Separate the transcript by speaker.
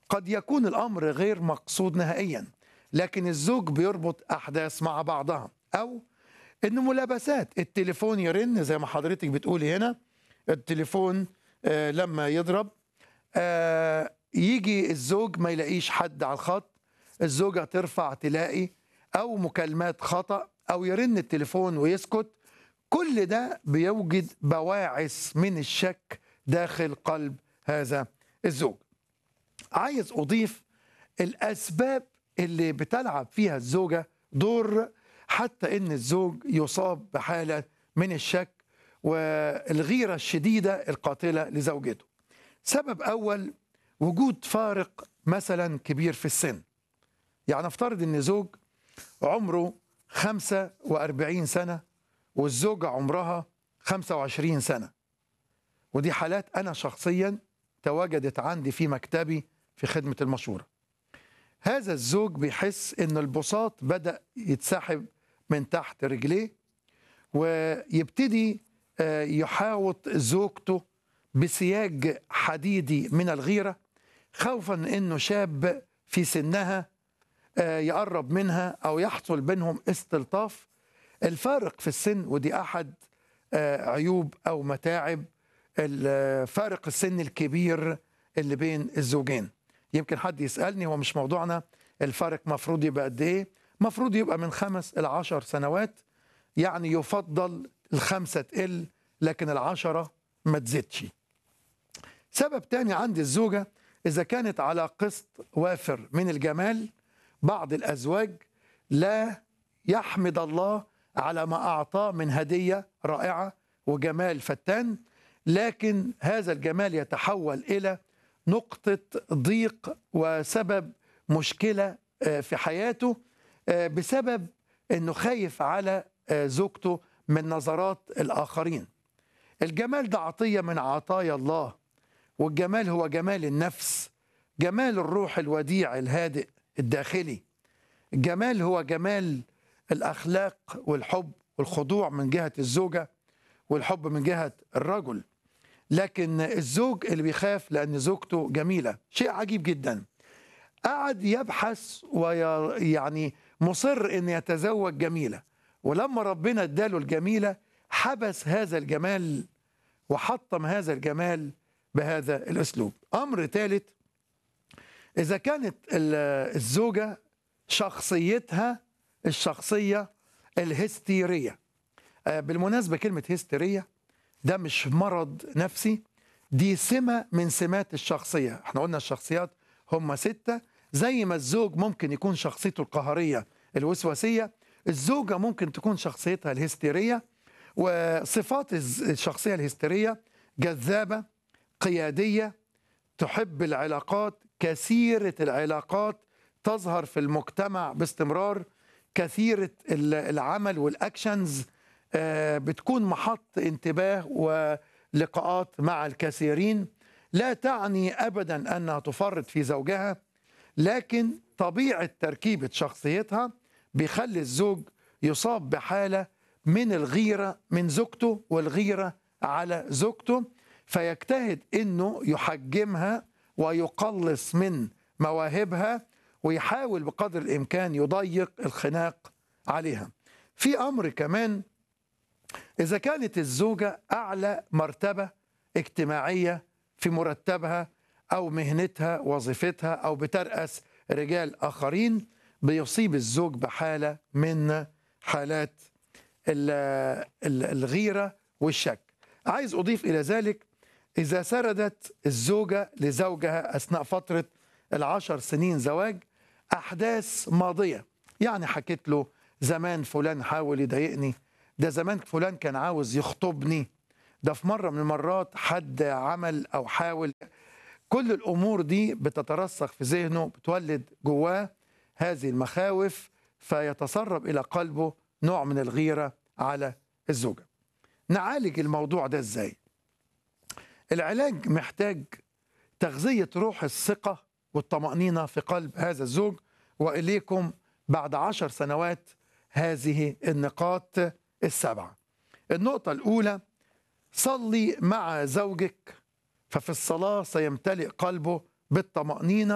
Speaker 1: قد يكون الأمر غير مقصود نهائيا لكن الزوج بيربط أحداث مع بعضها أو إنه ملابسات التليفون يرن زي ما حضرتك بتقولي هنا التليفون آه لما يضرب آه يجي الزوج ما يلاقيش حد على الخط الزوجة ترفع تلاقي أو مكالمات خطأ أو يرن التليفون ويسكت كل ده بيوجد بواعث من الشك داخل قلب هذا الزوج عايز أضيف الأسباب اللي بتلعب فيها الزوجة دور حتى إن الزوج يصاب بحالة من الشك والغيرة الشديدة القاتلة لزوجته سبب أول وجود فارق مثلا كبير في السن يعني افترض ان زوج عمره 45 سنة والزوجة عمرها 25 سنة ودي حالات أنا شخصيا تواجدت عندي في مكتبي في خدمة المشورة هذا الزوج بيحس ان البساط بدأ يتسحب من تحت رجليه ويبتدي يحاوط زوجته بسياج حديدي من الغيرة خوفا انه شاب في سنها يقرب منها او يحصل بينهم استلطاف الفارق في السن ودي احد عيوب او متاعب فارق السن الكبير اللي بين الزوجين يمكن حد يسالني هو مش موضوعنا الفارق مفروض يبقى قد ايه مفروض يبقى من خمس الى عشر سنوات يعني يفضل الخمسة تقل لكن العشرة ما تزيدش سبب تاني عند الزوجة إذا كانت على قسط وافر من الجمال بعض الأزواج لا يحمد الله على ما أعطاه من هدية رائعة وجمال فتان لكن هذا الجمال يتحول إلى نقطة ضيق وسبب مشكلة في حياته بسبب أنه خايف على زوجته من نظرات الآخرين الجمال ده عطية من عطايا الله والجمال هو جمال النفس جمال الروح الوديع الهادئ الداخلي الجمال هو جمال الأخلاق والحب والخضوع من جهة الزوجة والحب من جهة الرجل لكن الزوج اللي بيخاف لأن زوجته جميلة شيء عجيب جدا قعد يبحث ويعني مصر أن يتزوج جميلة ولما ربنا اداله الجميلة حبس هذا الجمال وحطم هذا الجمال بهذا الأسلوب أمر ثالث إذا كانت الزوجة شخصيتها الشخصية الهستيرية بالمناسبة كلمة هستيرية ده مش مرض نفسي دي سمة من سمات الشخصية احنا قلنا الشخصيات هم ستة زي ما الزوج ممكن يكون شخصيته القهرية الوسواسية الزوجة ممكن تكون شخصيتها الهستيرية وصفات الشخصية الهستيرية جذابة قيادية تحب العلاقات كثيرة العلاقات تظهر في المجتمع باستمرار كثيرة العمل والأكشنز بتكون محط انتباه ولقاءات مع الكثيرين لا تعني أبدا أنها تفرط في زوجها لكن طبيعة تركيبة شخصيتها بيخلي الزوج يصاب بحالة من الغيرة من زوجته والغيرة على زوجته فيجتهد انه يحجمها ويقلص من مواهبها ويحاول بقدر الامكان يضيق الخناق عليها. في امر كمان اذا كانت الزوجه اعلى مرتبه اجتماعيه في مرتبها او مهنتها وظيفتها او بترأس رجال اخرين بيصيب الزوج بحاله من حالات الغيره والشك. عايز اضيف الى ذلك إذا سردت الزوجة لزوجها أثناء فترة العشر سنين زواج أحداث ماضية يعني حكيت له زمان فلان حاول يضايقني ده زمان فلان كان عاوز يخطبني ده في مرة من المرات حد عمل أو حاول كل الأمور دي بتترسخ في ذهنه بتولد جواه هذه المخاوف فيتسرب إلى قلبه نوع من الغيرة على الزوجة نعالج الموضوع ده ازاي العلاج محتاج تغذية روح الثقة والطمأنينة في قلب هذا الزوج وإليكم بعد عشر سنوات هذه النقاط السبعة النقطة الأولى صلي مع زوجك ففي الصلاة سيمتلئ قلبه بالطمأنينة